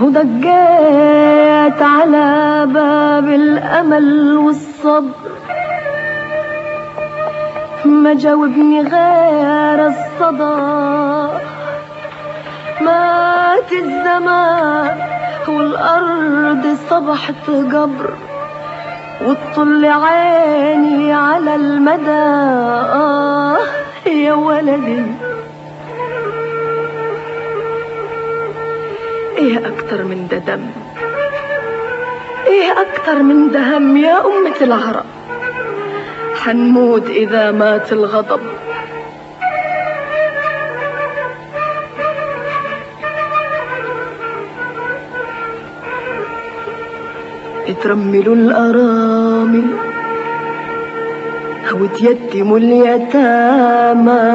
ودقيت على باب الأمل والصبر ما جاوبني غير الصدى مات الزمان والأرض صبحت قبر وتطل عيني على المدى آه يا ولدي ايه اكتر من ده دم ايه اكتر من ده هم يا امة العرب حنموت اذا مات الغضب اترملوا الارامل او تيتموا اليتامى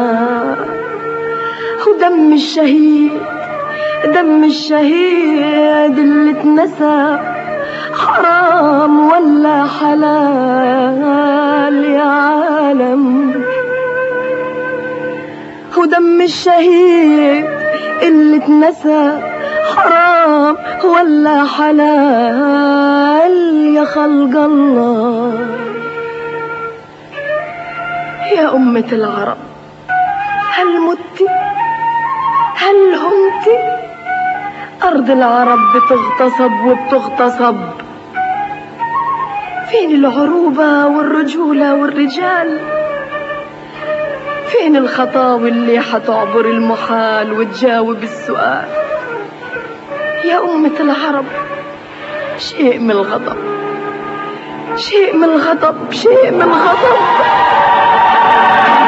ودم الشهيد دم الشهيد اللي اتنسى حرام ولا حلال يا عالم ودم الشهيد اللي اتنسى حرام ولا حلال يا خلق الله يا أمة العرب هل مت هل همت أرض العرب بتغتصب وبتغتصب فين العروبة والرجولة والرجال فين الخطاوي اللي حتعبر المحال وتجاوب السؤال يا أمة العرب شيء من الغضب شيء من الغضب شيء من الغضب